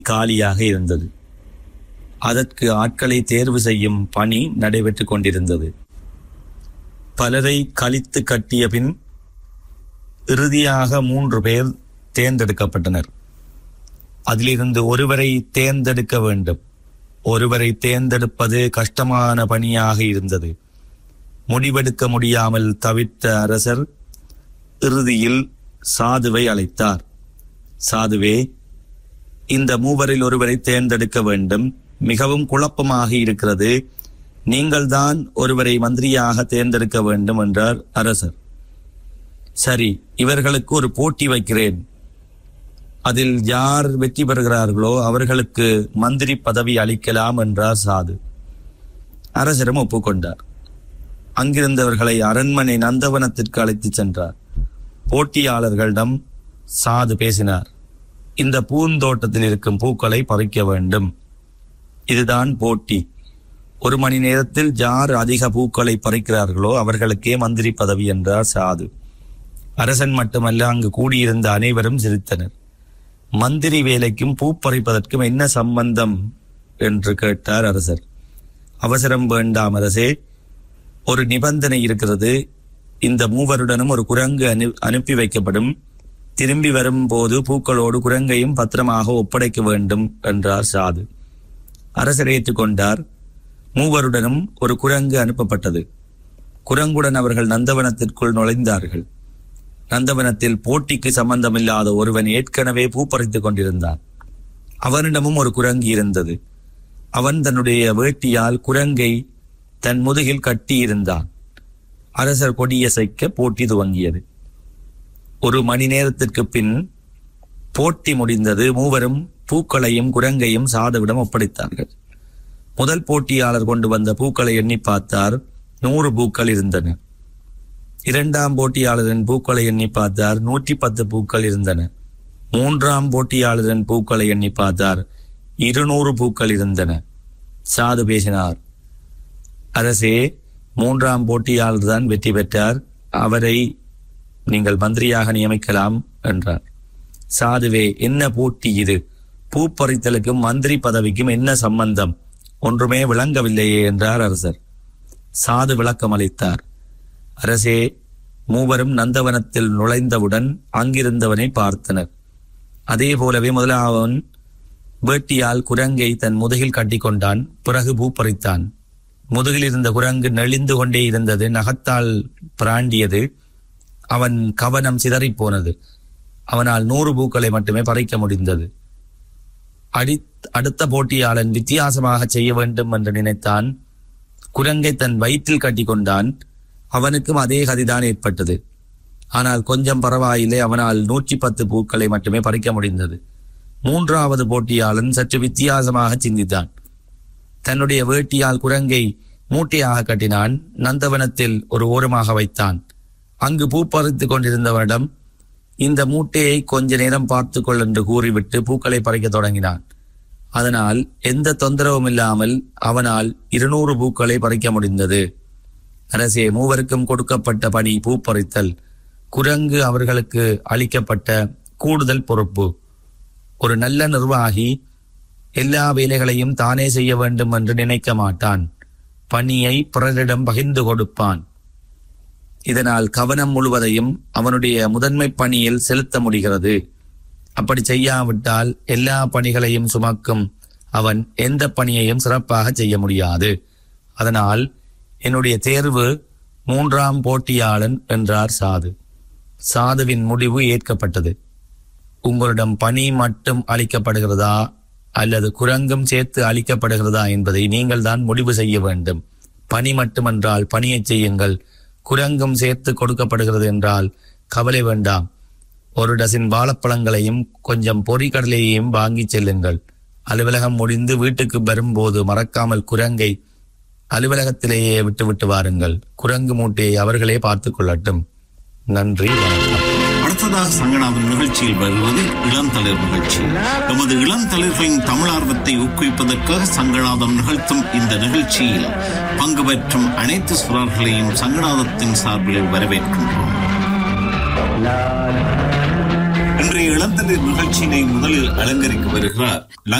காலியாக இருந்தது அதற்கு ஆட்களை தேர்வு செய்யும் பணி நடைபெற்றுக் கொண்டிருந்தது பலரை கழித்து கட்டிய பின் இறுதியாக மூன்று பேர் தேர்ந்தெடுக்கப்பட்டனர் அதிலிருந்து ஒருவரை தேர்ந்தெடுக்க வேண்டும் ஒருவரை தேர்ந்தெடுப்பது கஷ்டமான பணியாக இருந்தது முடிவெடுக்க முடியாமல் தவிர்த்த அரசர் இறுதியில் சாதுவை அழைத்தார் சாதுவே இந்த மூவரில் ஒருவரை தேர்ந்தெடுக்க வேண்டும் மிகவும் குழப்பமாக இருக்கிறது நீங்கள்தான் ஒருவரை மந்திரியாக தேர்ந்தெடுக்க வேண்டும் என்றார் அரசர் சரி இவர்களுக்கு ஒரு போட்டி வைக்கிறேன் அதில் யார் வெற்றி பெறுகிறார்களோ அவர்களுக்கு மந்திரி பதவி அளிக்கலாம் என்றார் சாது அரசரும் ஒப்புக்கொண்டார் அங்கிருந்தவர்களை அரண்மனை நந்தவனத்திற்கு அழைத்துச் சென்றார் போட்டியாளர்களிடம் சாது பேசினார் இந்த பூந்தோட்டத்தில் இருக்கும் பூக்களை பறிக்க வேண்டும் இதுதான் போட்டி ஒரு மணி நேரத்தில் யார் அதிக பூக்களை பறிக்கிறார்களோ அவர்களுக்கே மந்திரி பதவி என்றார் சாது அரசன் மட்டுமல்ல அங்கு கூடியிருந்த அனைவரும் சிரித்தனர் மந்திரி வேலைக்கும் பூ பறிப்பதற்கும் என்ன சம்பந்தம் என்று கேட்டார் அரசர் அவசரம் வேண்டாம் அரசே ஒரு நிபந்தனை இருக்கிறது இந்த மூவருடனும் ஒரு குரங்கு அனு அனுப்பி வைக்கப்படும் திரும்பி வரும்போது பூக்களோடு குரங்கையும் பத்திரமாக ஒப்படைக்க வேண்டும் என்றார் சாது அரசர் ஏற்றுக்கொண்டார் மூவருடனும் ஒரு குரங்கு அனுப்பப்பட்டது குரங்குடன் அவர்கள் நந்தவனத்திற்குள் நுழைந்தார்கள் நந்தவனத்தில் போட்டிக்கு சம்பந்தமில்லாத ஒருவன் ஏற்கனவே பூ பறித்துக் கொண்டிருந்தான் அவனிடமும் ஒரு குரங்கு இருந்தது அவன் தன்னுடைய வேட்டியால் குரங்கை தன் முதுகில் கட்டியிருந்தான் அரசர் கொடியசைக்க போட்டி துவங்கியது ஒரு மணி நேரத்திற்கு பின் போட்டி முடிந்தது மூவரும் பூக்களையும் குரங்கையும் சாதுவிடம் ஒப்படைத்தார்கள் முதல் போட்டியாளர் கொண்டு வந்த பூக்களை எண்ணி பார்த்தார் நூறு பூக்கள் இருந்தன இரண்டாம் போட்டியாளரின் பூக்களை எண்ணி பார்த்தார் நூற்றி பத்து பூக்கள் இருந்தன மூன்றாம் போட்டியாளரின் பூக்களை எண்ணி பார்த்தார் இருநூறு பூக்கள் இருந்தன சாது பேசினார் அரசே மூன்றாம் போட்டியாளர் தான் வெற்றி பெற்றார் அவரை நீங்கள் மந்திரியாக நியமிக்கலாம் என்றார் சாதுவே என்ன போட்டி இது பூ பறித்தலுக்கும் மந்திரி பதவிக்கும் என்ன சம்பந்தம் ஒன்றுமே விளங்கவில்லையே என்றார் அரசர் சாது விளக்கம் அளித்தார் அரசே மூவரும் நந்தவனத்தில் நுழைந்தவுடன் அங்கிருந்தவனை பார்த்தனர் அதே போலவே முதலாவன் வேட்டியால் குரங்கை தன் முதுகில் கட்டிக்கொண்டான் பிறகு பூ பறித்தான் முதுகில் இருந்த குரங்கு நெளிந்து கொண்டே இருந்தது நகத்தால் பிராண்டியது அவன் கவனம் சிதறிப் போனது அவனால் நூறு பூக்களை மட்டுமே பறிக்க முடிந்தது அடி அடுத்த போட்டியாளன் வித்தியாசமாக செய்ய வேண்டும் என்று நினைத்தான் குரங்கை தன் வயிற்றில் கட்டிக்கொண்டான் அவனுக்கும் அதே கதிதான் ஏற்பட்டது ஆனால் கொஞ்சம் பரவாயில்லை அவனால் நூற்றி பத்து பூக்களை மட்டுமே பறிக்க முடிந்தது மூன்றாவது போட்டியாளன் சற்று வித்தியாசமாக சிந்தித்தான் தன்னுடைய வேட்டியால் குரங்கை மூட்டையாக கட்டினான் நந்தவனத்தில் ஒரு ஓரமாக வைத்தான் அங்கு பூ பறித்துக் கொண்டிருந்தவனிடம் இந்த மூட்டையை கொஞ்ச நேரம் பார்த்துக்கொள் என்று கூறிவிட்டு பூக்களை பறிக்க தொடங்கினான் அதனால் எந்த தொந்தரவும் இல்லாமல் அவனால் இருநூறு பூக்களை பறிக்க முடிந்தது அரசே மூவருக்கும் கொடுக்கப்பட்ட பணி பூ பறித்தல் குரங்கு அவர்களுக்கு அளிக்கப்பட்ட கூடுதல் பொறுப்பு ஒரு நல்ல நிர்வாகி எல்லா வேலைகளையும் தானே செய்ய வேண்டும் என்று நினைக்க மாட்டான் பணியை பிறரிடம் பகிர்ந்து கொடுப்பான் இதனால் கவனம் முழுவதையும் அவனுடைய முதன்மை பணியில் செலுத்த முடிகிறது அப்படி செய்யாவிட்டால் எல்லா பணிகளையும் சுமக்கும் அவன் எந்த பணியையும் சிறப்பாக செய்ய முடியாது அதனால் என்னுடைய தேர்வு மூன்றாம் போட்டியாளன் என்றார் சாது சாதுவின் முடிவு ஏற்கப்பட்டது உங்களிடம் பணி மட்டும் அளிக்கப்படுகிறதா அல்லது குரங்கும் சேர்த்து அளிக்கப்படுகிறதா என்பதை நீங்கள் தான் முடிவு செய்ய வேண்டும் பணி மட்டுமென்றால் பணியை செய்யுங்கள் குரங்கும் சேர்த்து கொடுக்கப்படுகிறது என்றால் கவலை வேண்டாம் ஒரு டசின் வாழைப்பழங்களையும் கொஞ்சம் பொறிக்கடலையையும் வாங்கிச் செல்லுங்கள் அலுவலகம் முடிந்து வீட்டுக்கு வரும்போது மறக்காமல் குரங்கை அலுவலகத்திலேயே விட்டுவிட்டு வாருங்கள் குரங்கு மூட்டையை அவர்களே பார்த்துக் கொள்ளட்டும் நன்றி வணக்கம் அடுத்ததாக சங்கடாவின் நிகழ்ச்சியில் வருவது இளந்தளிர் நிகழ்ச்சி எமது இளந்தளிர்களின் தமிழார்வத்தை ஊக்குவிப்பதற்காக சங்கநாதம் நிகழ்த்தும் இந்த நிகழ்ச்சியில் பங்கு பெற்றும் அனைத்து சுரர்களையும் சங்கநாதத்தின் சார்பில் வரவேற்கின்றோம் இன்றைய இளந்தளிர் நிகழ்ச்சியினை முதலில் அலங்கரிக்க வருகிறார்